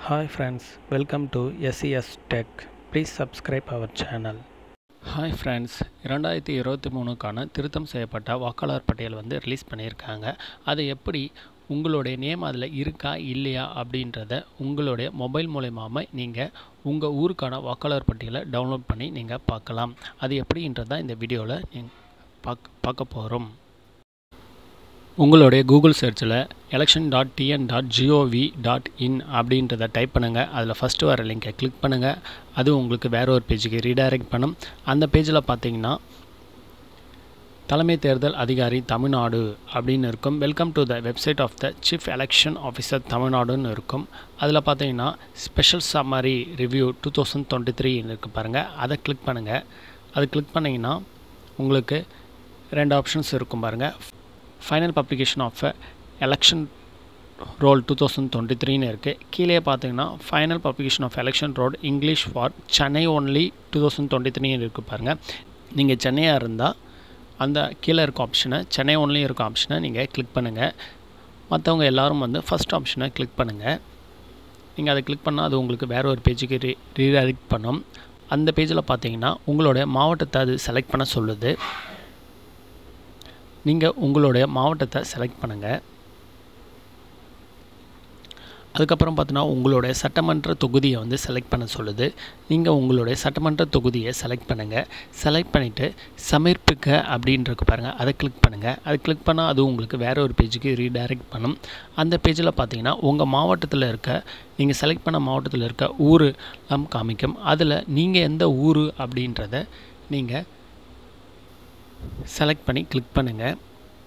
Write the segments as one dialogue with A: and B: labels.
A: Hi friends, welcome to SES Tech. Please subscribe our channel.
B: Hi friends இரண்டாயிரத்தி இருபத்தி மூணுக்கான திருத்தம் செய்யப்பட்ட வாக்காளர் பட்டியல் வந்து ரிலீஸ் பண்ணியிருக்காங்க அதை எப்படி உங்களுடைய நேம் அதில் இருக்கா இல்லையா அப்படின்றத உங்களுடைய மொபைல் மூலயமாம நீங்கள் உங்கள் ஊருக்கான வாக்காளர் பட்டியலை டவுன்லோட் பண்ணி நீங்கள் பார்க்கலாம் அது எப்படின்றதான் இந்த வீடியோவில் நீங்கள் பார்க்க பார்க்க போகிறோம் உங்களுடைய கூகுள் சர்ச்சில் election dot TN dot GOV dot in அப்படின்றத டைப் பண்ணுங்கள் அதில் ஃபஸ்ட்டு வர லிங்கை கிளிக் பண்ணுங்கள் அது உங்களுக்கு வேற ஒரு பேஜுக்கு ரீடைரக்ட் பண்ணும் அந்த பேஜில் பார்த்தீங்கன்னா தலைமை தேர்தல் அதிகாரி தமிழ்நாடு அப்படின்னு இருக்கும் welcome to the website of the chief election officer தமிழ்நாடுன்னு இருக்கும் அதில் பார்த்தீங்கன்னா special summary review two thousand twenty த்ரீன்னு இருக்குது பாருங்கள் அதை கிளிக் பண்ணுங்கள் அது கிளிக் பண்ணிங்கன்னா உங்களுக்கு ரெண்டு ஆப்ஷன்ஸ் இருக்கும் பாருங்கள் final publication of election roll two thousand twenty த்ரீன்னு இருக்குது கீழே பார்த்தீங்கன்னா final publication of election roll English for Chennai only two thousand twenty த்ரீன்னு இருக்குது பாருங்கள் நீங்கள் சென்னையாக இருந்தால் அந்த கீழே இருக்க ஆப்ஷனை சென்னை ஒன்லி இருக்க ஆப்ஷனை நீங்கள் கிளிக் பண்ணுங்கள் மற்றவங்க எல்லோரும் வந்து ஃபஸ்ட் ஆப்ஷனை கிளிக் பண்ணுங்கள் நீங்கள் அதை கிளிக் பண்ணால் அது உங்களுக்கு வேறு ஒரு பேஜுக்கு ரீ ரீடைரக்ட் பண்ணும் அந்த பேஜில் பார்த்தீங்கன்னா உங்களுடைய மாவட்டத்தை அது செலக்ட் பண்ண சொல்லுது நீங்கள் உங்களுடைய மாவட்டத்தை செலக்ட் பண்ணுங்கள் அதுக்கப்புறம் பார்த்தீங்கன்னா உங்களுடைய சட்டமன்ற தொகுதியை வந்து செலக்ட் பண்ண சொல்லுது நீங்கள் உங்களுடைய சட்டமன்ற தொகுதியை செலக்ட் பண்ணுங்கள் செலக்ட் பண்ணிவிட்டு சமர்ப்பிக்க அப்படின்றது பாருங்கள் அதை கிளிக் பண்ணுங்கள் அதை கிளிக் பண்ணால் அது உங்களுக்கு வேறு ஒரு பேஜுக்கு ரீடைரக்ட் பண்ணும் அந்த பேஜில் பார்த்தீங்கன்னா உங்கள் மாவட்டத்தில் இருக்க நீங்கள் செலக்ட் பண்ண மாவட்டத்தில் இருக்க ஊர் எல்லாம் காமிக்கும் அதில் நீங்கள் எந்த ஊர் அப்படின்றத நீங்கள் செலக்ட் பண்ணி கிளிக் பண்ணுங்கள்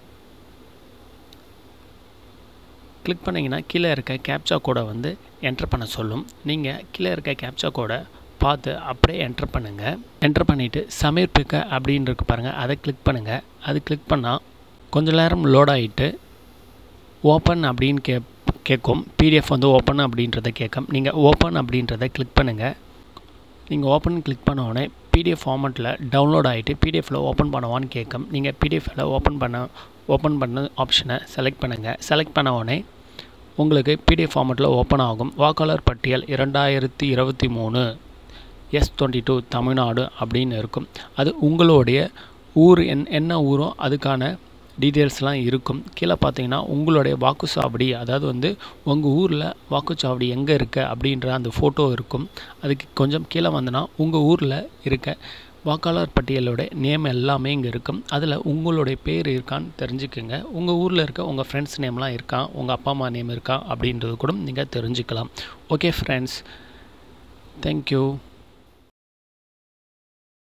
B: கிளிக் பண்ணிங்கன்னா கீழே இருக்க கேப்சா கோடை வந்து என்டர் பண்ண சொல்லும் நீங்கள் கீழே இருக்க கேப்சா கோடை பார்த்து அப்படியே என்டர் பண்ணுங்கள் என்டர் பண்ணிவிட்டு சமர்ப்பிக்க அப்படின்னு இருக்கு பாருங்கள் அதை கிளிக் பண்ணுங்கள் அது கிளிக் பண்ணால் கொஞ்ச நேரம் லோட் ஆகிட்டு ஓப்பன் அப்படின்னு கே கேட்கும் பிடிஎஃப் வந்து ஓப்பன் அப்படின்றத கேட்கும் நீங்கள் ஓப்பன் அப்படின்றத கிளிக் பண்ணுங்கள் நீங்கள் ஓப்பன் கிளிக் பண்ண உடனே பிடிஎஃப் ஃபார்மெட்டில் டவுன்லோட் ஆகிட்டு பிடிஎஃப்பில் ஓப்பன் பண்ணவான்னு கேட்கும் நீங்கள் பிடிஎஃப்பில் ஓப்பன் பண்ண ஓப்பன் பண்ண ஆப்ஷனை செலக்ட் பண்ணுங்கள் செலக்ட் பண்ண உடனே உங்களுக்கு பிடிஎஃப் ஃபார்மெட்டில் ஓப்பன் ஆகும் வாக்காளர் பட்டியல் இரண்டாயிரத்தி இருபத்தி மூணு எஸ் டுவெண்ட்டி டூ தமிழ்நாடு அப்படின்னு இருக்கும் அது உங்களுடைய ஊர் என் என்ன ஊரோ அதுக்கான டீட்டெயில்ஸ்லாம் இருக்கும் கீழே பார்த்தீங்கன்னா உங்களுடைய வாக்குச்சாவடி அதாவது வந்து உங்கள் ஊரில் வாக்குச்சாவடி எங்கே இருக்குது அப்படின்ற அந்த ஃபோட்டோ இருக்கும் அதுக்கு கொஞ்சம் கீழே வந்தனா உங்கள் ஊரில் இருக்க வாக்காளர் பட்டியலோட நேம் எல்லாமே இங்கே இருக்கும் அதில் உங்களுடைய பேர் இருக்கான்னு தெரிஞ்சுக்குங்க உங்கள் ஊரில் இருக்க உங்கள் ஃப்ரெண்ட்ஸ் நேம்லாம் இருக்கா உங்கள் அப்பா அம்மா நேம் இருக்கா அப்படின்றது கூட நீங்கள் தெரிஞ்சுக்கலாம் ஓகே ஃப்ரெண்ட்ஸ் தேங்க்யூ